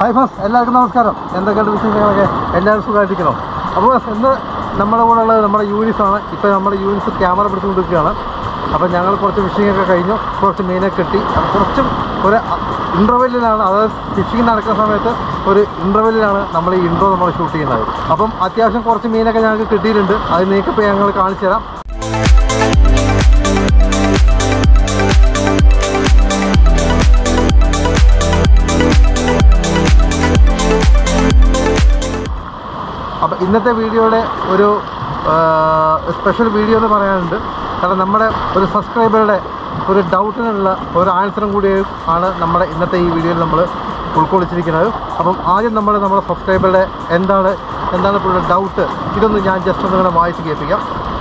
Hi ഫാസ് എല്ലാവർക്കും നമസ്കാരം എന്തൊക്കെയുണ്ട് വിശേഷങ്ങളൊക്കെ എല്ലാവരും സുഖമായിരിക്കണോ അപ്പോൾ ഫാസ് ഇന്ന് നമ്മുടെ കൂടെ ഉള്ളത് നമ്മുടെ യൂണിസ് ആണ് ഇപ്പോൾ നമ്മുടെ യൂണിസ് ക്യാമറ പിടിച്ചുകൊണ്ടിരിക്കുകയാണ് അപ്പോൾ ഞങ്ങൾ കുറച്ച് ഫിഷിങ്ങൊക്കെ കഴിഞ്ഞു കുറച്ച് മീനെ കെട്ടി അപ്പോൾ കുറച്ചും ഒരു ഇൻ്റർവെല്ലിലാണ് അതായത് ഫിഷിങ് നടക്കുന്ന സമയത്ത് ഒരു ഇൻ്റർവെല്ലിലാണ് നമ്മൾ ഈ ഇൻട്രോ നമ്മൾ ഷൂട്ട് ചെയ്യുന്നത് അപ്പം അത്യാവശ്യം കുറച്ച് മീനൊക്കെ ഞങ്ങൾക്ക് കിട്ടിയിട്ടുണ്ട് അത് നീക്കപ്പോൾ ഞങ്ങൾ കാണിച്ചു തരാം അപ്പോൾ ഇന്നത്തെ വീഡിയോയുടെ ഒരു സ്പെഷ്യൽ വീഡിയോ എന്ന് പറയാനുണ്ട് കാരണം നമ്മുടെ ഒരു സബ്സ്ക്രൈബറുടെ ഒരു ഡൗട്ടിനുള്ള ഒരു ആൻസറും കൂടി ആണ് നമ്മുടെ ഇന്നത്തെ ഈ വീഡിയോയിൽ നമ്മൾ ഉൾക്കൊള്ളിച്ചിരിക്കുന്നത് അപ്പം ആദ്യം നമ്മൾ നമ്മുടെ സബ്സ്ക്രൈബറുടെ എന്താണ് എന്താണ് പുള്ളിയുടെ ഡൗട്ട് ഇതൊന്ന് ഞാൻ ജസ്റ്റ് ഒന്ന് ഇങ്ങനെ വായിച്ച് കേൾപ്പിക്കാം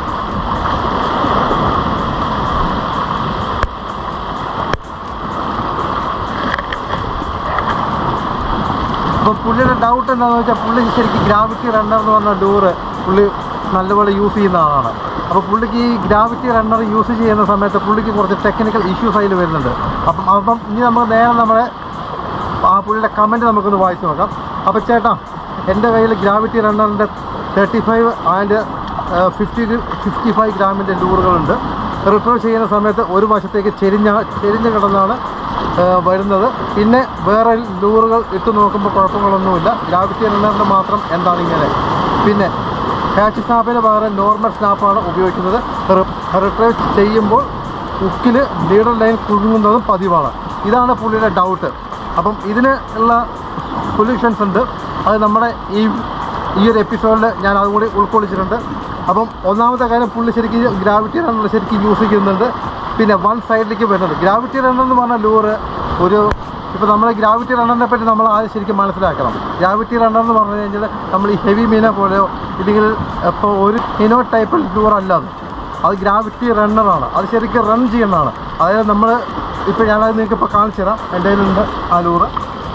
അപ്പോൾ പുള്ളിയുടെ ഡൗട്ട് എന്താണെന്ന് വെച്ചാൽ പുള്ളി ശരിക്കും ഗ്രാവിറ്റി റണ്ണർ എന്ന് പറഞ്ഞ ഡൂറ് പുള്ളി നല്ലപോലെ യൂസ് ചെയ്യുന്ന ആളാണ് അപ്പോൾ പുള്ളിക്ക് ഈ ഗ്രാവിറ്റി റണ്ണർ യൂസ് ചെയ്യുന്ന സമയത്ത് പുള്ളിക്ക് കുറച്ച് ടെക്നിക്കൽ ഇഷ്യൂസ് അതിൽ വരുന്നുണ്ട് അപ്പം അപ്പം ഇനി നമുക്ക് നേരെ നമ്മുടെ ആ പുള്ളിയുടെ കമൻറ്റ് നമുക്കൊന്ന് വായിച്ചു നോക്കാം അപ്പോൾ ചേട്ടാ എൻ്റെ കയ്യിൽ ഗ്രാവിറ്റി റണ്ണറിൻ്റെ thirty five and fifty fifty five ഗ്രാമിൻ്റെ ലൂറുകളുണ്ട് റിട്രീവ് ചെയ്യുന്ന സമയത്ത് ഒരു വശത്തേക്ക് ചെരിഞ്ഞ ചെരിഞ്ഞ് കിടന്നാണ് ആ, വരുന്നത് പിന്നെ വേറെ ലൂറുകൾ ഇട്ട് നോക്കുമ്പോൾ കുഴപ്പങ്ങളൊന്നുമില്ല ഗ്രാവിറ്റി റണ്ണറിൻ്റെ മാത്രം എന്താണ് ഇങ്ങനെ പിന്നെ കാച്ച് സ്നാപ്പിന് പകരം നോർമൽ സ്നാപ്പാണ് ഉപയോഗിക്കുന്നത് റിട്രീവ് ചെയ്യുമ്പോൾ ഉക്കിൽ ലീഡർ ലൈൻ കുഴുങ്ങുന്നതും പതിവാണ് ഇതാണ് പുള്ളിയുടെ ഡൗട്ട് അപ്പം ഇതിന് ഉള്ള സൊല്യൂഷൻസ് ഉണ്ട് അത് നമ്മുടെ ഈ ഈ ഒരു എപ്പിസോഡിൽ ഞാൻ അതും കൂടി ഉൾക്കൊള്ളിച്ചിട്ടുണ്ട് അപ്പം ഒന്നാമത്തെ കാര്യം പുള്ളി ശരിക്കും ഗ്രാവിറ്റി റണ്ണർ ശരിക്കും യൂസ് ചെയ്യുന്നുണ്ട് പിന്നെ വൺ സൈഡിലേക്ക് വരുന്നുണ്ട് ഗ്രാവിറ്റി റണ്ണർ എന്ന് പറഞ്ഞ ലൂറ് ഒരു ഇപ്പോൾ നമ്മൾ ഗ്രാവിറ്റി റണ്ണറിനെ പറ്റി നമ്മൾ ആദ്യം ശരിക്കും മനസ്സിലാക്കണം ഗ്രാവിറ്റി റണ്ണർ എന്ന് പറഞ്ഞു കഴിഞ്ഞാൽ നമ്മൾ ഈ ഹെവി മീനെ പോലെയോ ഇല്ലെങ്കിൽ ഇപ്പോൾ ഒരു ഇനോ ടൈപ്പ് ലൂറല്ല അത് അത് ഗ്രാവിറ്റി റണ്ണറാണ് അത് ശരിക്കും റൺ ചെയ്യുന്നതാണ് അതായത് നമ്മൾ ഇപ്പോൾ ഞാനത് നിങ്ങൾക്ക് ഇപ്പോൾ കാണിച്ചു തരാം എൻ്റെ കയ്യിലുണ്ട് ആ ലൂറ്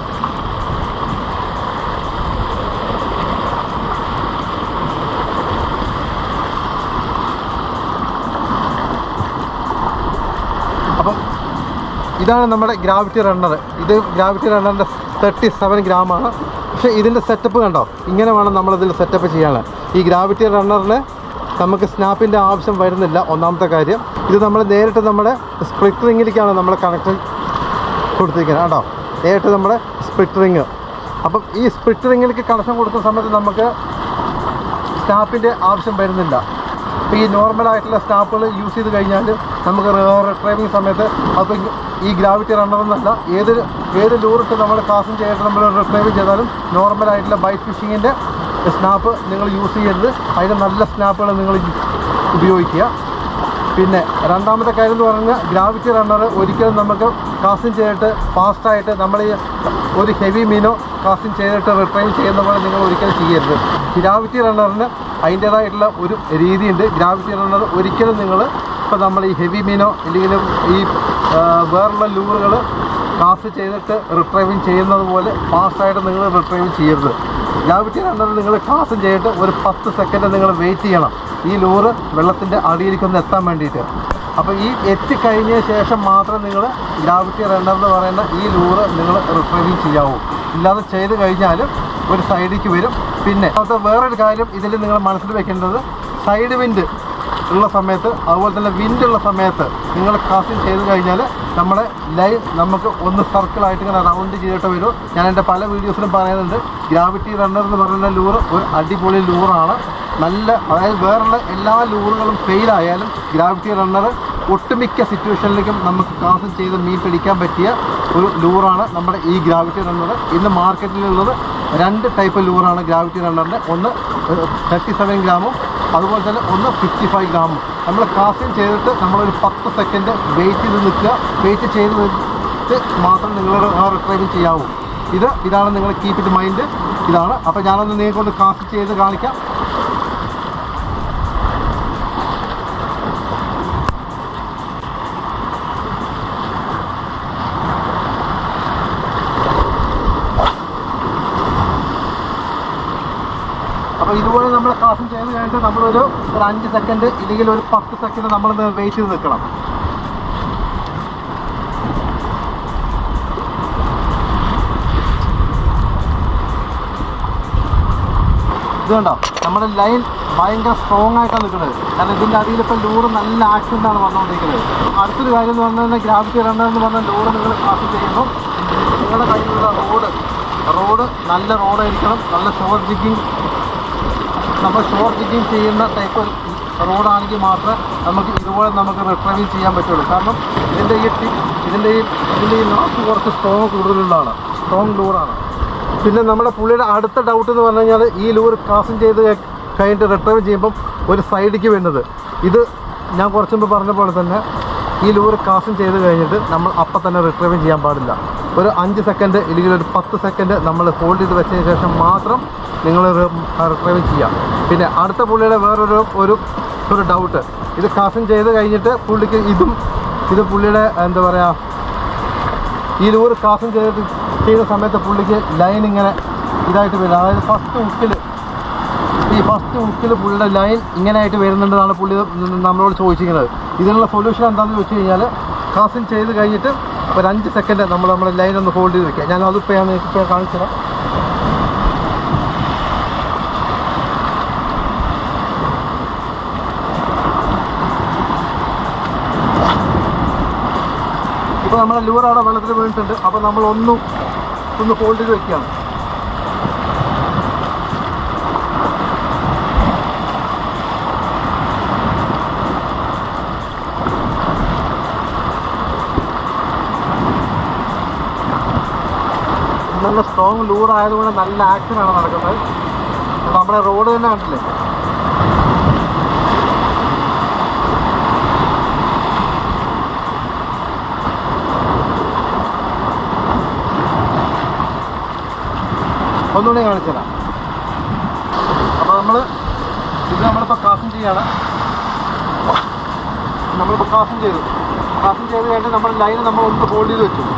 അപ്പം ഇതാണ് നമ്മുടെ ഗ്രാവിറ്റി റണ്ണർ ഇത് ഗ്രാവിറ്റി റണ്ണറിൻ്റെ തേർട്ടി സെവൻ ഗ്രാമാണ് പക്ഷേ ഇതിൻ്റെ സെറ്റപ്പ് കണ്ടോ ഇങ്ങനെ വേണം നമ്മളിതിൽ സെറ്റപ്പ് ചെയ്യാൻ ഈ ഗ്രാവിറ്റി റണ്ണറിന് നമുക്ക് സ്നാപ്പിൻ്റെ ആവശ്യം വരുന്നില്ല ഒന്നാമത്തെ കാര്യം ഇത് നമ്മൾ നേരിട്ട് നമ്മുടെ സ്പ്ലിറ്റ് റിങ്ങിലേക്കാണ് നമ്മൾ കണക്ഷൻ കൊടുത്തിരിക്കുന്നത് കേട്ടോ നേരിട്ട് നമ്മുടെ സ്പ്ലിറ്റ് റിങ് അപ്പം ഈ സ്പ്ലിറ്റ് റിങ്ങിലേക്ക് കണക്ഷൻ കൊടുക്കുന്ന സമയത്ത് നമുക്ക് സ്റ്റാപ്പിൻ്റെ ആവശ്യം വരുന്നില്ല ഇപ്പോൾ ഈ നോർമലായിട്ടുള്ള സ്റ്റാപ്പുകൾ യൂസ് ചെയ്ത് കഴിഞ്ഞാൽ നമുക്ക് റിട്രൈവിങ് സമയത്ത് അപ്പോൾ ഈ ഗ്രാവിറ്റി റണ്ണർ എന്നല്ല ഏത് ഏത് ലൂറിട്ട് നമ്മൾ കാസും ചെയ്തിട്ട് നമ്മൾ റിട്രൈവ് ചെയ്താലും നോർമലായിട്ടുള്ള ബൈറ്റ് ഫിഷിങ്ങിൻ്റെ സ്നാപ്പ് നിങ്ങൾ യൂസ് ചെയ്യരുത് അതിന് നല്ല സ്നാപ്പുകൾ നിങ്ങൾ ഉപയോഗിക്കുക പിന്നെ രണ്ടാമത്തെ കാര്യം എന്ന് പറഞ്ഞാൽ ഗ്രാവിറ്റി റണ്ണർ ഒരിക്കലും നമുക്ക് കാസ്റ്റിംഗ് ചെയ്തിട്ട് ഫാസ്റ്റായിട്ട് നമ്മൾ ഈ ഒരു ഹെവി മീനോ കാസ്റ്റിംഗ് ചെയ്തിട്ട് റിട്രൈൻ ചെയ്യുന്ന പോലെ നിങ്ങൾ ഒരിക്കലും ചെയ്യരുത് ഗ്രാവിറ്റി റണ്ണറിന് അതിൻ്റേതായിട്ടുള്ള ഒരു രീതിയുണ്ട് ഗ്രാവിറ്റി റണ്ണർ ഒരിക്കലും നിങ്ങൾ ഇപ്പോൾ നമ്മൾ ഈ ഹെവി മീനോ അല്ലെങ്കിൽ ഈ ആ, വേറുള്ള ലൂറുകൾ കാസ്റ്റ് ചെയ്തിട്ട് റിട്രൈവിങ് ചെയ്യുന്നത് പോലെ ഫാസ്റ്റായിട്ട് നിങ്ങൾ റിട്രൈവ് ചെയ്യരുത് ഗ്രാവിറ്റി റണ്ണർ നിങ്ങൾ കാസ്റ്റ് ചെയ്തിട്ട് ഒരു പത്ത് സെക്കൻഡ് നിങ്ങൾ വെയിറ്റ് ചെയ്യണം ഈ ലൂറ് വെള്ളത്തിൻ്റെ അടിയിലേക്കൊന്ന് എത്താൻ വേണ്ടിയിട്ട് അപ്പോൾ ഈ എത്തിക്കഴിഞ്ഞ ശേഷം മാത്രം നിങ്ങൾ ഗ്രാവിറ്റി റണ്ണർ എന്ന് പറയുന്ന ഈ ലൂറ് നിങ്ങൾ റിട്രൈവിങ് ചെയ്യാവൂ ഇല്ലാതെ ചെയ്ത് കഴിഞ്ഞാൽ ഒരു സൈഡിലേക്ക് വരും പിന്നെ അത് വേറൊരു കാര്യം ഇതിൽ നിങ്ങൾ മനസ്സിൽ വെക്കേണ്ടത് സൈഡ് വിൻഡ് ഉള്ള സമയത്ത് അതുപോലെ തന്നെ വിൻഡ് ഉള്ള സമയത്ത് നിങ്ങൾ കാസ്റ്റിംഗ് ചെയ്ത് കഴിഞ്ഞാൽ നമ്മുടെ ലൈൻ നമുക്ക് ഒന്ന് സർക്കിളായിട്ട് ഇങ്ങനെ റൗണ്ട് ചെയ്തിട്ട് വരും ഞാൻ എൻ്റെ പല വീഡിയോസിലും പറയുന്നുണ്ട് ഗ്രാവിറ്റി റണ്ണർ എന്ന് പറയുന്ന ലൂറ് ഒരു അടിപൊളി ലൂറാണ് നല്ല അതായത് വേറുള്ള എല്ലാ ലൂറുകളും ഫെയിൽ ആയാലും ഗ്രാവിറ്റി റണ്ണർ ഒട്ടുമിക്ക സിറ്റുവേഷനിലേക്കും നമുക്ക് കാസം ചെയ്ത് മീൻ പിടിക്കാൻ പറ്റിയ ഒരു ലൂറാണ് നമ്മുടെ ഈ ഗ്രാവിറ്റി റണ്ണർ ഇന്ന് മാർക്കറ്റിലുള്ളത് രണ്ട് ടൈപ്പ് ലൂറാണ് ഗ്രാവിറ്റി റണ്ണറിൻ്റെ ഒന്ന് തേർട്ടി സെവൻ ഗ്രാമും അതുപോലെ തന്നെ ഒന്ന് ഫിഫ്റ്റി ഫൈവ് ഗ്രാമും നമ്മൾ കാസ്റ്റിംഗ് ചെയ്തിട്ട് നമ്മളൊരു പത്ത് സെക്കൻഡ് വെയിറ്റ് ചെയ്ത് നിൽക്കുക വെയിറ്റ് ചെയ്ത് നിന്നിട്ട് മാത്രം നിങ്ങൾ ആ റിട്രൈവിങ് ചെയ്യാവൂ ഇത് ഇതാണ് നിങ്ങൾ കീപ്പ് ഇറ്റ് മൈൻഡ് ഇതാണ് അപ്പോൾ ഞാനൊന്ന് നിങ്ങൾക്ക് ഒന്ന് കാസ്റ്റ് ചെയ്ത് കാണിക്കാം അപ്പോൾ ഇതുപോലെ നമ്മൾ കാസം ചെയ്ത് കഴിഞ്ഞിട്ട് നമ്മളൊരു ഒരു അഞ്ച് സെക്കൻഡ് ഇല്ലെങ്കിൽ ഒരു പത്ത് സെക്കൻഡ് നമ്മൾ വെയിറ്റ് ചെയ്ത് നിൽക്കണം ഇത് കണ്ടോ നമ്മുടെ ലൈൻ ഭയങ്കര സ്ട്രോങ് ആയിട്ടാണ് നിൽക്കുന്നത് കാരണം ഇതിൻ്റെ അടിയിൽ ഇപ്പോൾ ലൂറ് നല്ല ആക്സിഡൻ്റാണ് വന്നുകൊണ്ടിരിക്കുന്നത് അടുത്തൊരു കാര്യം എന്ന് പറഞ്ഞു കഴിഞ്ഞാൽ ഗ്രാവിറ്റി റണ്ണർ എന്ന് പറഞ്ഞ ലൂറ് നിങ്ങൾ പാസ് ചെയ്യുമ്പോൾ നിങ്ങളുടെ കയ്യിലുള്ള റോഡ് റോഡ് നല്ല റോഡായിരിക്കണം നല്ല ഷോർട്ട് ജിഗിങ് നമ്മൾ ഷോർട്ട് ജിഗിങ് ചെയ്യുന്ന ടൈപ്പ് റോഡാണെങ്കിൽ മാത്രമേ നമുക്ക് ഇതുപോലെ നമുക്ക് റിട്രൈവ് ചെയ്യാൻ പറ്റുള്ളൂ കാരണം ഇതിൻ്റെ ഈ ടി- ഇതിൻ്റെ ഈ ഇതിൻ്റെ ഈ നോക്ക് കുറച്ച് സ്ട്രോങ് കൂടുതലുള്ളതാണ് സ്ട്രോങ് ലൂറാണ് പിന്നെ നമ്മുടെ പുള്ളിയുടെ അടുത്ത ഡൗട്ട് എന്ന് പറഞ്ഞു കഴിഞ്ഞാൽ ഈ ലൂർ ക്രാസിങ് ചെയ്ത് കഴി- കഴിഞ്ഞിട്ട് റിട്രൈവ് ചെയ്യുമ്പം ഒരു സൈഡിലേക്ക് വരുന്നത് ഇത് ഞാൻ കുറച്ച് മുമ്പ് പറഞ്ഞ പോലെ തന്നെ ഈ ലൂർ ക്രാസിങ് ചെയ്ത് കഴിഞ്ഞിട്ട് നമ്മൾ അപ്പം തന്നെ റിട്രൈവ് ചെയ്യാൻ പാടില്ല ഒരു അഞ്ച് സെക്കൻഡ് ഇല്ലെങ്കിൽ ഒരു പത്ത് സെക്കൻഡ് നമ്മൾ ഹോൾഡ് ചെയ്ത് വെച്ചതിന് ശേഷം മാത്രം നിങ്ങൾ റിട്രൈവ് ചെയ്യാം പിന്നെ അടുത്ത പുള്ളിയുടെ വേറൊരു ഒരു ഒരു ഡൗട്ട് ഇത് ക്രാസിങ് ചെയ്ത് കഴിഞ്ഞിട്ട് പുള്ളിക്ക് ഇതും ഇത് പുള്ളിയുടെ എന്താ പറയുക ഈ ലൂർ ക്രാസിങ് ചെയ്ത് ചെയ്യുന്ന സമയത്ത് പുള്ളിക്ക് ലൈൻ ഇങ്ങനെ ഇതായിട്ട് വരും അതായത് ഫസ്റ്റ് ഹുക്കിൽ ഈ ഫസ്റ്റ് ഹുക്കിൽ പുള്ളിയുടെ ലൈൻ ഇങ്ങനെ ആയിട്ട് വരുന്നുണ്ടെന്നാണ് പുള്ളി നമ്മളോട് ചോദിച്ചിരിക്കുന്നത് ഇതിനുള്ള സൊല്യൂഷൻ എന്താണെന്ന് വെച്ച് കഴിഞ്ഞാൽ ക്രാസിങ് ചെയ്ത് കഴിഞ്ഞിട്ട് ഒരു അഞ്ച് സെക്കൻഡ് നമ്മൾ നമ്മുടെ ലൈൻ ഒന്ന് ഹോൾഡ് ചെയ്ത് വെക്കുക ഞാൻ അതിപ്പോൾ ഞാൻ ഇപ്പോൾ കാണിച്ചു തരാം ഇപ്പോൾ നമ്മുടെ ലൂർ അവിടെ വെള്ളത്തിൽ വീണിട്ടുണ്ട് അപ്പോൾ നമ്മൾ ഒന്നും ഒന്ന് ഹോൾഡ് ചെയ്ത് വെക്കുകയാണ് നല്ല സ്ട്രോങ് ലൂർ ആയതുകൊണ്ട് നല്ല ആക്ഷനാണ് നടക്കുന്നത് അപ്പോൾ നമ്മുടെ റോഡ് തന്നെ കണ്ടില്ലേ ഒന്നുകൂടി കാണിച്ചു തരാം അപ്പോൾ നമ്മൾ ഇത് നമ്മളിപ്പോൾ ക്രാസിങ് ചെയ്യാണ് നമ്മളിപ്പോൾ ക്രാസിങ് ചെയ്തു ക്രാസിങ് ചെയ്ത് കഴിഞ്ഞിട്ട് നമ്മുടെ ലൈൻ നമ്മൾ ഒന്ന് ഹോൾഡ് ചെയ്ത് വെച്ചു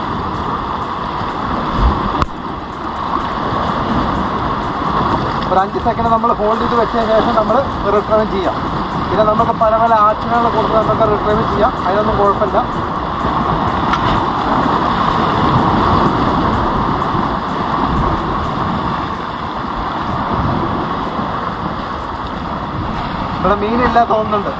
ഒരു അഞ്ച് സെക്കൻഡ് നമ്മൾ ഹോൾഡ് ചെയ്ത് വെച്ചതിന് ശേഷം നമ്മൾ റിട്രൈവ് ചെയ്യാം പിന്നെ നമുക്ക് പല പല ആക്ഷനുകൾ കൊടുത്ത് നമുക്ക് റിട്രൈവ് ചെയ്യാം അതിനൊന്നും കുഴപ്പമില്ല ഇവിടെ മീനില്ല തോന്നുന്നുണ്ട്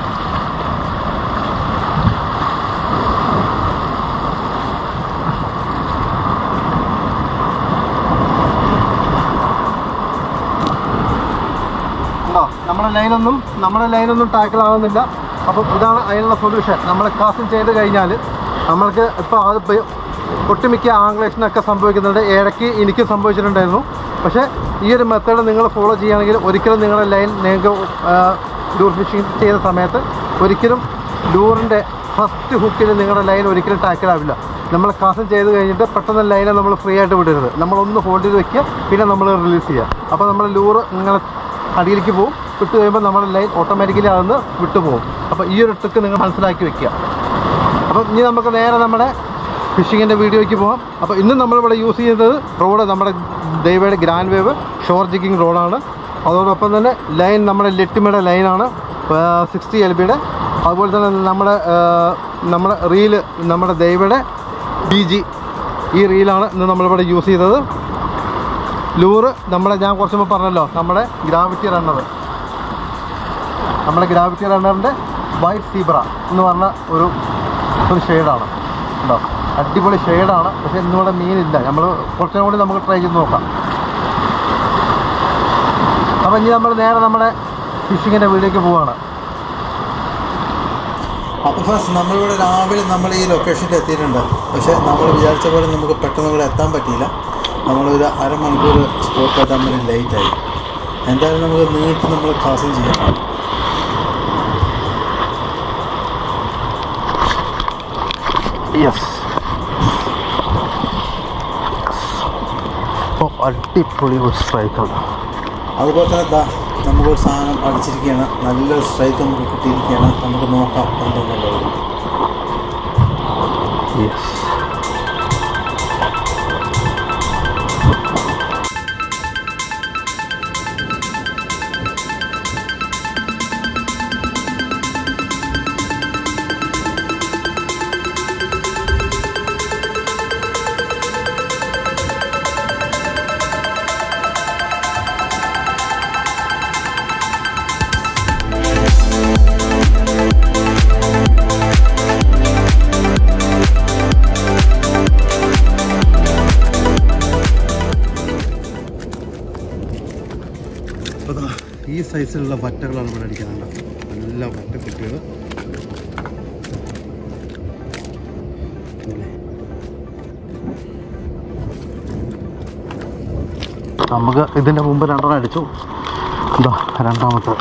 ഉണ്ടോ നമ്മുടെ ലൈനൊന്നും നമ്മുടെ ലൈനൊന്നും ടാക്കിൾ ആവുന്നില്ല അപ്പം ഇതാണ് അതിനുള്ള സൊല്യൂഷൻ നമ്മൾ ക്ലാസ്സിൽ ചെയ്ത് കഴിഞ്ഞാൽ നമ്മൾക്ക് ഇപ്പോൾ അത് ഇപ്പം ഒട്ടുമിക്ക ആംഗ്ലേഷനൊക്കെ സംഭവിക്കുന്നുണ്ട് ഇടയ്ക്ക് എനിക്കും സംഭവിച്ചിട്ടുണ്ടായിരുന്നു പക്ഷേ ഈ ഒരു മെത്തേഡ് നിങ്ങൾ ഫോളോ ചെയ്യുകയാണെങ്കിൽ ഒരിക്കലും നിങ്ങളുടെ ലൈൻ നിങ്ങൾക്ക് ലൂർ ഫിഷിങ് ചെയ്ത സമയത്ത് ഒരിക്കലും ലൂറിൻ്റെ ഫസ്റ്റ് ഹുക്കിൽ നിങ്ങളുടെ ലൈൻ ഒരിക്കലും ടാക്കിൾ ആവില്ല നമ്മൾ കാസം ചെയ്ത് കഴിഞ്ഞിട്ട് പെട്ടെന്ന് ലൈനെ നമ്മൾ ഫ്രീ ആയിട്ട് വിടരുത് നമ്മളൊന്ന് ഹോൾഡ് ചെയ്ത് വെക്കുക പിന്നെ നമ്മൾ റിലീസ് ചെയ്യുക അപ്പോൾ നമ്മൾ ലൂറ് ഇങ്ങനെ അടിയിലേക്ക് പോകും വിട്ട് കഴിയുമ്പോൾ നമ്മുടെ ലൈൻ ഓട്ടോമാറ്റിക്കലി അതൊന്ന് വിട്ടു പോകും അപ്പോൾ ഈ ഒരു ട്രിക്ക് നിങ്ങൾ മനസ്സിലാക്കി വെക്കുക അപ്പം ഇനി നമുക്ക് നേരെ നമ്മുടെ ഫിഷിങ്ങിൻ്റെ വീഡിയോയ്ക്ക് പോകാം അപ്പോൾ ഇന്ന് നമ്മളിവിടെ യൂസ് ചെയ്യുന്നത് റോഡ് നമ്മുടെ ദൈവയുടെ ഗ്രാൻഡ് വേവ് ഷോർ ജിഗിങ് റോഡാണ് അതോടൊപ്പം തന്നെ ലൈൻ നമ്മുടെ ലെറ്റിമയുടെ ലൈനാണ് സിക്സ്റ്റി എൽ ബിയുടെ അതുപോലെ തന്നെ നമ്മുടെ ആ, നമ്മുടെ റീല് നമ്മുടെ ദൈവയുടെ ഡി ജി ഈ റീലാണ് ഇന്ന് നമ്മളിവിടെ യൂസ് ചെയ്തത് ലൂറ് നമ്മുടെ ഞാൻ കുറച്ച് മുമ്പ് പറഞ്ഞല്ലോ നമ്മുടെ ഗ്രാവിറ്റി റണ്ണർ നമ്മുടെ ഗ്രാവിറ്റി റണ്ണറിൻ്റെ വൈറ്റ് സീബ്ര എന്ന് പറഞ്ഞ ഒരു ഒരു ഷെയ്ഡാണ് ഉണ്ടോ അടിപൊളി ഷെയ്ഡാണ് പക്ഷേ ഇന്നിവിടെ മീനില്ല നമ്മൾ കുറച്ചും കൂടി നമുക്ക് ട്രൈ ചെയ്ത് നോക്കാം അപ്പം ഇനി നമ്മൾ നേരെ നമ്മുടെ ഫിഷിങ്ങിൻ്റെ വീട്ടിലേക്ക് പോവാണ് അപ്പോൾ ഫസ്റ്റ് നമ്മളിവിടെ രാവിലെ നമ്മൾ ഈ ലൊക്കേഷനിൽ എത്തിയിട്ടുണ്ട് പക്ഷേ നമ്മൾ വിചാരിച്ച പോലെ നമുക്ക് പെട്ടെന്ന് ഇവിടെ എത്താൻ പറ്റിയില്ല നമ്മളൊരു അരമണിക്കൂർ സ്പോട്ട് എത്താൻ വേണ്ടി ലേറ്റായി എന്തായാലും നമുക്ക് നീട്ടി നമ്മൾ ക്ലാസ്സിങ് ചെയ്യാം യെസ് അപ്പോൾ അടിപൊളി ഒരു സ്ട്രൈക്കാണ് അതുപോലെ തന്നെ ദാ നമുക്കൊരു സാധനം അടിച്ചിരിക്കുകയാണ് നല്ലൊരു സ്ട്രൈക്ക് നമുക്ക് കിട്ടിയിരിക്കുകയാണ് നമുക്ക് നോക്കാം എന്തെന്നുള്ളത് യെസ് ഈ സൈസിലുള്ള വറ്റകളാണ് ഇവിടെ അടിക്കുന്നത് നല്ല വറ്റ കുട്ടികൾ നമുക്ക് ഇതിൻ്റെ മുമ്പ് രണ്ടെണ്ണം അടിച്ചു ഇതാ രണ്ടാമത്തെ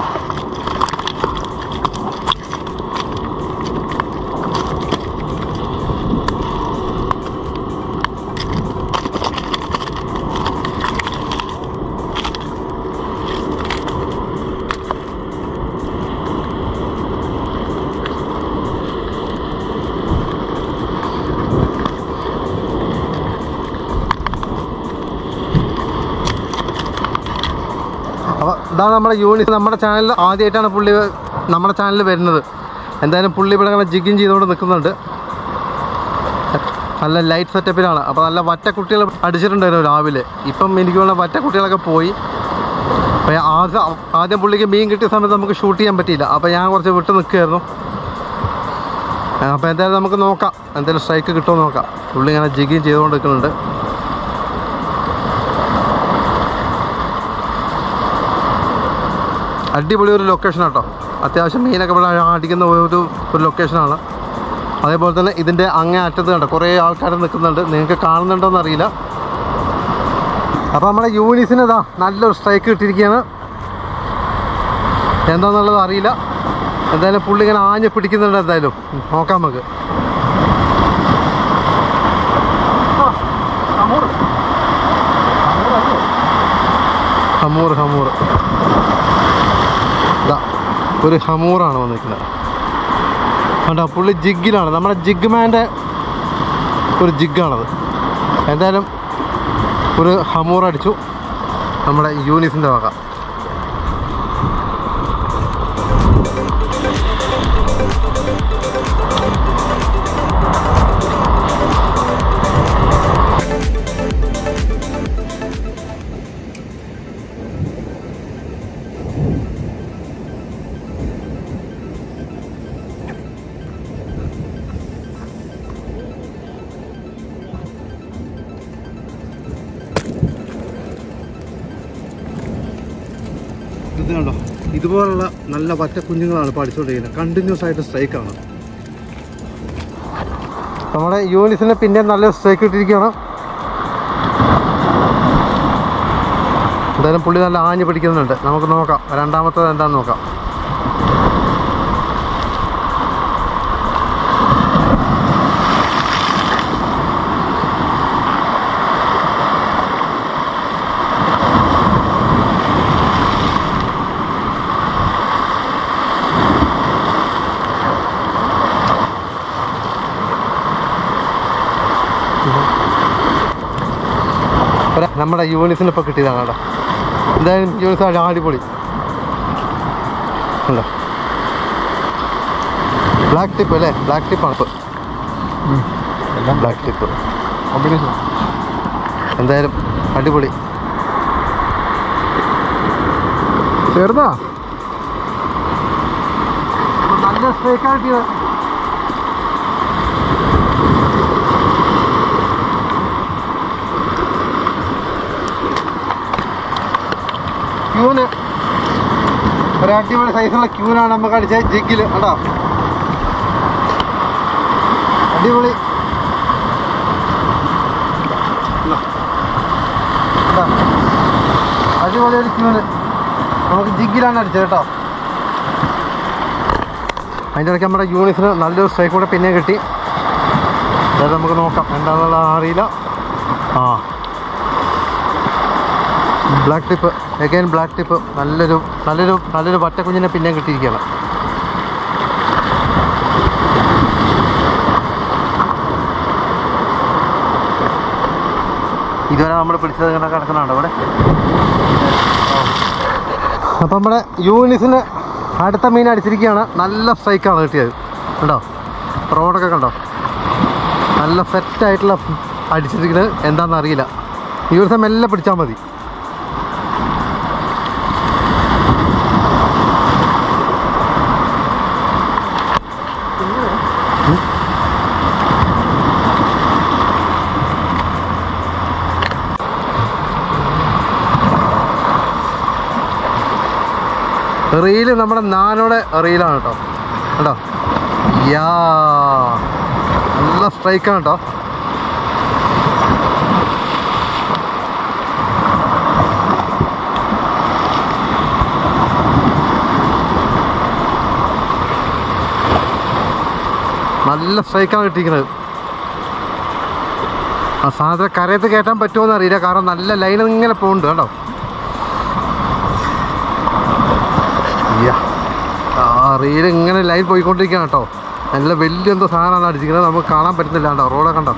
അപ്പോൾ ഇതാണ് നമ്മുടെ യൂണിറ്റ് നമ്മുടെ ചാനലിൽ ആദ്യമായിട്ടാണ് പുള്ളി നമ്മുടെ ചാനലിൽ വരുന്നത് എന്തായാലും പുള്ളി ഇവിടെ ഇങ്ങനെ ജിഗിങ് ചെയ്തുകൊണ്ട് നിൽക്കുന്നുണ്ട് നല്ല ലൈറ്റ് സെറ്റപ്പിലാണ് അപ്പോൾ നല്ല വറ്റക്കുട്ടികൾ അടിച്ചിട്ടുണ്ടായിരുന്നു രാവിലെ ഇപ്പം എനിക്ക് തോന്നുന്ന വറ്റക്കുട്ടികളൊക്കെ പോയി അപ്പോൾ ഞാൻ ആദ്യം ആദ്യം പുള്ളിക്ക് മീൻ കിട്ടിയ സമയത്ത് നമുക്ക് ഷൂട്ട് ചെയ്യാൻ പറ്റിയില്ല അപ്പോൾ ഞാൻ കുറച്ച് വിട്ട് നിൽക്കുമായിരുന്നു അപ്പോൾ എന്തായാലും നമുക്ക് നോക്കാം എന്തായാലും സ്ട്രൈക്ക് കിട്ടുമോ എന്ന് നോക്കാം പുള്ളി ഇങ്ങനെ ജിഗിങ് ചെയ്തുകൊണ്ട് നിൽക്കുന്നുണ്ട് അടിപൊളി ഒരു ലൊക്കേഷൻ കേട്ടോ അത്യാവശ്യം മീനൊക്കെ ഇവിടെ അടിക്കുന്ന ഒരു ഒരു ലൊക്കേഷനാണ് അതേപോലെ തന്നെ ഇതിൻ്റെ അങ്ങേ അറ്റത്ത് കണ്ടോ കുറേ ആൾക്കാർ നിൽക്കുന്നുണ്ട് നിങ്ങൾക്ക് കാണുന്നുണ്ടോ എന്നറിയില്ല അപ്പോൾ നമ്മുടെ യൂണിസിന് ഇതാ നല്ലൊരു സ്ട്രൈക്ക് കിട്ടിയിരിക്കുകയാണ് എന്താണെന്നുള്ളത് അറിയില്ല എന്തായാലും പുള്ളി ഇങ്ങനെ ആഞ്ഞ് പിടിക്കുന്നുണ്ട് എന്തായാലും നോക്കാം നമുക്ക് ഹമൂർ ഹമൂർ ദാ, ഒരു ഹമൂറാണ് വന്നിരിക്കുന്നത് കണ്ടോ പുള്ളി ജിഗിലാണ് നമ്മുടെ ജിഗ്മാൻ്റെ ഒരു ജിഗാണത് എന്തായാലും ഒരു ഹമൂർ അടിച്ചു നമ്മുടെ യൂണിസിൻ്റെ വക ഇത് കണ്ടോ ഇതുപോലുള്ള നല്ല പറ്റ കുഞ്ഞുങ്ങളാണ് ഇപ്പോൾ അടിച്ചുകൊണ്ടിരിക്കുന്നത് കണ്ടിന്യൂസ് ആയിട്ട് സ്ട്രൈക്കാണ് നമ്മുടെ യൂണിസിന് പിന്നെ നല്ല സ്ട്രൈക്ക് ഇട്ടിരിക്കുകയാണ് എന്തായാലും പുള്ളി നല്ല ആഞ്ഞ് പിടിക്കുന്നുണ്ട് നമുക്ക് നോക്കാം രണ്ടാമത്തത് എന്താണെന്ന് നോക്കാം ഒരു നമ്മുടെ യൂണിസിന് ഇപ്പോൾ കിട്ടിയതാണ് കേട്ടോ എന്തായാലും യൂണിസ് അടി- അടിപൊളി ഉണ്ടോ ബ്ലാക്ക് ടിപ്പ് അല്ലേ ബ്ലാക്ക് ടിപ്പാണ് ഇപ്പോൾ എല്ലാം ബ്ലാക്ക് ടിപ്പ് കോമ്പിനേഷൻ എന്തായാലും അടിപൊളി ചേർന്നാ നല്ല സ്ട്രൈക്കാണ് കിട്ടിയത് ക്യൂന് ഒരു അടിപൊളി സൈസുള്ള ക്യൂനാണ് നമുക്ക് അടിച്ചത് ജിഗിൽ കേട്ടോ അടിപൊളി ഇതാ. ഇതാ. അടിപൊളി ഒരു ക്യൂന് നമുക്ക് ജിഗിലാണ് അടിച്ചത് കേട്ടോ അതിൻ്റെ ഇടയ്ക്ക് നമ്മുടെ യൂണിസിന് നല്ലൊരു സ്ട്രൈക്ക് കൂടെ പിന്നെ കിട്ടി അതായത് നമുക്ക് നോക്കാം എന്താണെന്നുള്ളത് അറിയില്ല ആ black tip again black tip നല്ലൊരു നല്ലൊരു നല്ലൊരു വറ്റക്കുഞ്ഞിനെ പിന്നെയും കിട്ടിയിരിക്കുകയാണ് ഇതുവരെ നമ്മൾ പിടിച്ചത് ഇങ്ങനെ കിടക്കുന്നുണ്ട് ഇവിടെ അപ്പം നമ്മുടെ യൂണിസിന് അടുത്ത മീൻ അടിച്ചിരിക്കുകയാണ് നല്ല സ്ട്രൈക്കാണ് കിട്ടിയത് കണ്ടോ റോഡൊക്കെ കണ്ടോ നല്ല സെറ്റായിട്ടുള്ള അടിച്ചിരിക്കുന്നത് എന്താണെന്ന് അറിയില്ല ഈ ഒരു സമയം മെല്ലെ പിടിച്ചാൽ മതി റീല് നമ്മുടെ നാനോടെ റീലാണ് കേട്ടോ കേട്ടോ യാ നല്ല സ്ട്രൈക്കാണ് കേട്ടോ നല്ല സ്ട്രൈക്കാണ് കിട്ടിയിരിക്കുന്നത് ആ സാധനം കരയത്ത് കയറ്റാൻ പറ്റുമോ അറിയില്ല കാരണം നല്ല ലൈൻ ഇങ്ങനെ പോകുന്നുണ്ട് കേട്ടോ യ്യ. ആ റീൽ ഇങ്ങനെ ലൈൻ പോയിക്കൊണ്ടിരിക്കുകയാണ് കേട്ടോ നല്ല വലിയ എന്തോ സാധനമാണ് അടിച്ചിരിക്കുന്നത് നമുക്ക് കാണാൻ പറ്റുന്നില്ല കേട്ടോ റോഡൊക്കെ കണ്ടോ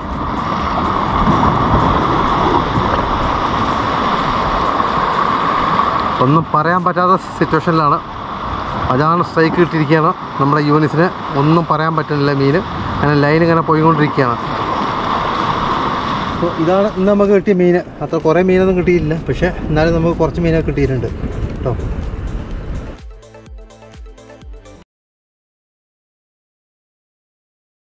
ഒന്നും പറയാൻ പറ്റാത്ത സിറ്റുവേഷനിലാണ് അതാണ് സ്ട്രൈക്ക് കിട്ടിയിരിക്കുകയാണ് നമ്മുടെ യൂണിസിന് ഒന്നും പറയാൻ പറ്റുന്നില്ല മീൻ അങ്ങനെ ലൈൻ ഇങ്ങനെ പോയിക്കൊണ്ടിരിക്കുകയാണ് അപ്പോൾ ഇതാണ് ഇന്ന് നമുക്ക് കിട്ടിയ മീൻ അത്ര കുറേ മീനൊന്നും കിട്ടിയില്ല പക്ഷേ എന്നാലും നമുക്ക് കുറച്ച് മീനൊക്കെ കിട്ടിയിട്ടുണ്ട് കേട്ടോ